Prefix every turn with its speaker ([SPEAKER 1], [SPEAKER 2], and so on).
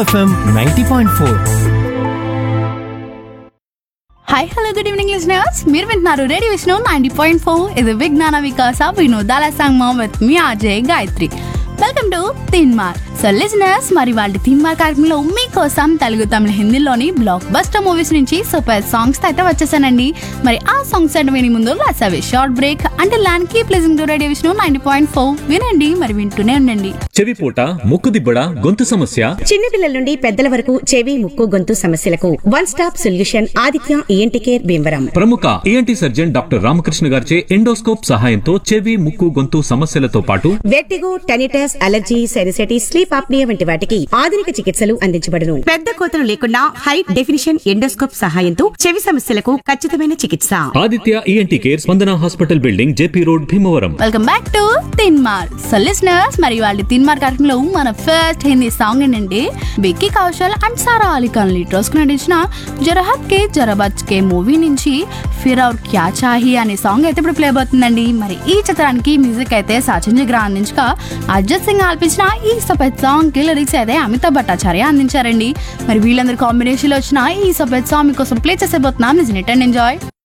[SPEAKER 1] FM ninety point four
[SPEAKER 2] hi hello good evening listeners మీరు వింటున్నారు radio Vishnu ninety point four ఇది విజ్ఞాన వికాస వినోదాల సంగమం విత్ మీ Ajay Gayatri welcome to Teenmaar so listeners మరి వాళ్ళ తిన్మార్ కార్యక్రమంలో మీకోసం తెలుగు తమిళ హిందీలోని బ్లాక్ బస్టర్ మూవీస్ నుంచి సూపర్ సాంగ్స్ అయితే వచ్చేసానండి మరి ఆ సాంగ్స్ అంటే విని ముందు లెట్స్ అవి షార్ట్ బ్రేక్ అంటే ల్యాండ్ keep listening to radio Vishnu ninety point four వినండి మరి వింటూనే ఉండండి
[SPEAKER 3] చెవిపూట ముక్కుదిబ్బడ గొంతు సమస్య
[SPEAKER 4] చిన్నపిల్లల నుండి పెద్దల వరకు చెవి ముక్కు గొంతు సమస్యలకు one stop solution Aditya ENT care Bhimavaram
[SPEAKER 3] ప్రముఖ ఈఎన్టీ సర్జన్ డాక్టర్ రామకృష్ణ గారిచే ఎండోస్కోప్ సహాయంతో చెవి ముక్కు గొంతు సమస్యలతో పాటు
[SPEAKER 4] vertigo tinnitus allergy sinusitis sleep apnea వంటి వాటికి ఆధునిక చికిత్సలు అందించబడును పెద్ద కోతలు లేకుండా హై డెఫినిషన్ ఎండోస్కోప్ సహాయంతో చెవి సమస్యలకు ఖచ్చితమైన చికిత్స
[SPEAKER 3] Aditya ENT care Spandana hospital building JP road Bhimavaram
[SPEAKER 2] welcome back to Teenmaar so listeners మరి వాళ్ళ తిన్మార్ కార్యక్రమంలో మన ఫస్ట్ హిందీ సాంగ్ ఏంటంటే బిక్కీ కౌశల్ అండ్ సారా అలీ ఖాన్ లీటర్స్ కు నటించిన జరహత్ కే జరబచ్ కే మూవీ నుంచి ఫిర్ ఔర్ క్యా చాహి అనే సాంగ్ అయితే ఇప్పుడు ప్లే అవుతుందండి మరి ఈ చిత్రానికి మ్యూజిక్ అయితే సచిన్ జిగ్రా అందించగా అర్జిత్ సింగ్ ఆల్పించిన ఈ సఫెద్ సాంగ్ కి లిరిక్స్ అయితే అమితాబ్ భట్టాచార్య అందించారండి మరి వీళ్ళందరి కాంబినేషన్ లో వచ్చిన ఈ సఫెద్ సాంగ్ మీకోసం ప్లే చేసేబోతున్నాం నిజం ఎంజాయ్